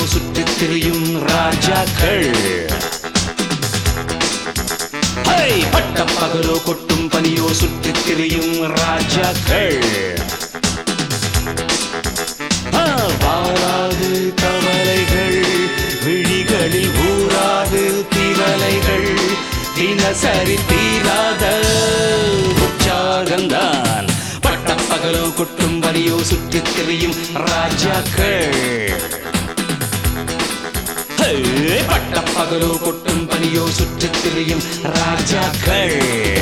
சுற்றித் திரியும் ராஜாக்கள் ஹை! பட்டப்பகலோ கொட்டும் பனியோ சுற்றித் திரியும் ராஜாக்கள் ஆ, வாராது கவலைகள் விழிகளில் ஊராது திவலைகள் தினசரி தீராத உற்சாகந்தான் பட்டப்பகலோ கொட்டும் பனியோ சுற்றித் திரியும் ராஜாக்கள் ஹே, பட்டப்பகலோ கொட்டும் பனியோ சுற்றித் திரியும் ராஜாக்கள்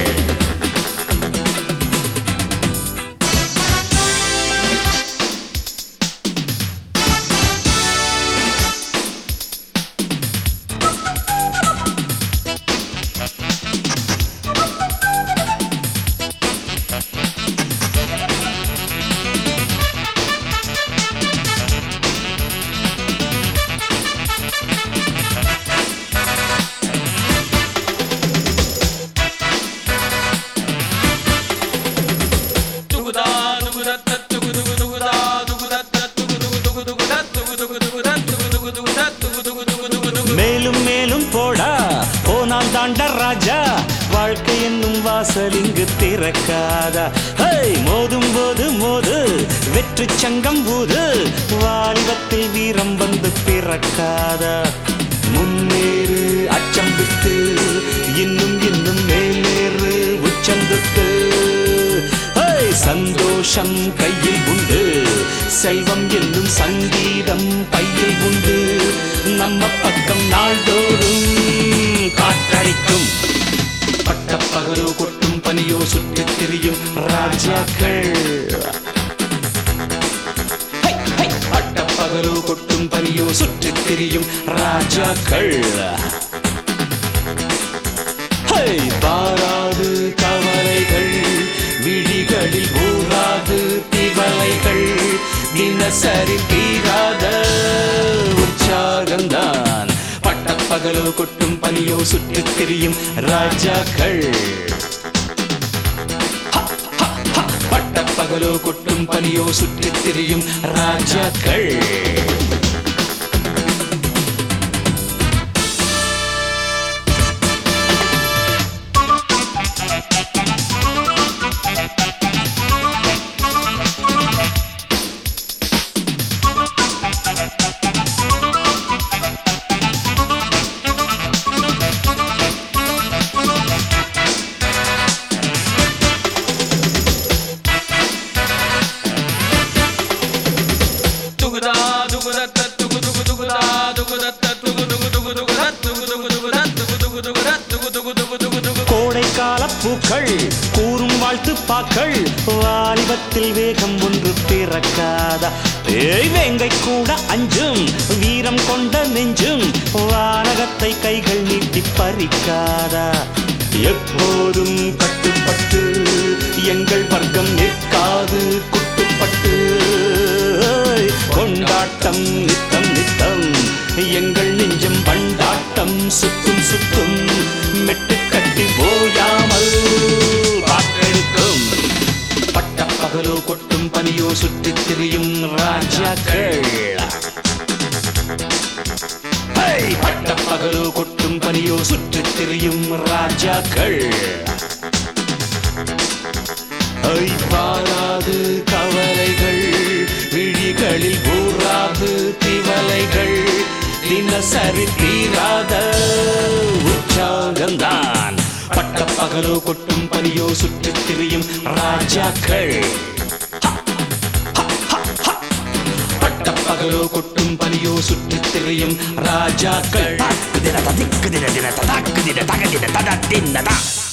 மேலும் மேலும் போடா போனால் தாண்ட ராஜா வாழ்க்கை என்னும் வாசல் இங்கு திறக்காதா ஹை மோதும் போது மோது வெற்றி சங்கம் ஊது வாலிபத்தில் வீரம் வந்து பிறக்காதா முன்னேறு அச்சம் விட்டு இன்னும் இன்னும் மேலேறு உச்சந்துட்டு ஹை சந்தோஷம் கையில் உண்டு செல்வம் என்னும் சங்கீதம் பையில் உண்டு நம்ம பக்கம் நாள்தோறும் காற்றடிக்கும் பட்டப்பகலோ கொட்டும் பனியோ சுற்றித் திரியும் ராஜாக்கள் ஹை, ஹை! பட்டப்பகலோ கொட்டும் பனியோ சுற்றித் திரியும் ராஜாக்கள் ஹை! பாராது கவலைகள் விழிகளில் ஊராது திவலைகள் தினசரி தீராத உற்சாகந்தான் பட்டப்பகலோ கொட்டும் பனியோ சுற்றித் திரியும் ராஜாக்கள் ஹ, ஹ, ஹ! பட்டப்பகலோ கொட்டும் பனியோ சுற்றித் திரியும் ராஜாக்கள் கோடைக்கால பூக்கள் கூறும் வாழ்த்து பாக்கள் வாலிபத்தில் வேகம் ஒன்று பிறக்காதா ஏய் வேங்கை கூட அஞ்சும் வீரம் கொண்ட நெஞ்சும் வானகத்தை கைகள் நீட்டி பறிக்காதா எப்போதும் கட்டுப்பட்டு எங்கள் வர்க்கம் நிற்காது குட்டுப்பட்டு ஏய், கொண்டாட்டம் நித்தம் நித்தம் எங்கள் நெஞ்சம் பண்டாட்டம் சுத்தும் சுத்தும் மெட்டு கட்டி போயாமல் காற்றெடுக்கும் பட்டப்பகலோ கொட்டும் பனியோ சுற்றித் திரியும் ராஜாக்கள் ஹை! பட்டப்பகலோ கொட்டும் பனியோ சுற்றித் திரியும் ராஜாக்கள் ஐ பாராது கவலைகள் விழிகளில் ஊராது திவலைகள் தினசரி தீராத உற்சாகந்தான் பட்டப்பகலோ கொட்டும் பனியோ சுற்றித் திரியும் ராஜாக்கள் பட்டப்பகலோ கொட்டும் பனியோ சுற்றித் திரியும் ராஜாக்கள் தின ததிக்கு தின தின ததாக்கு தின தக தின தத தின்னதா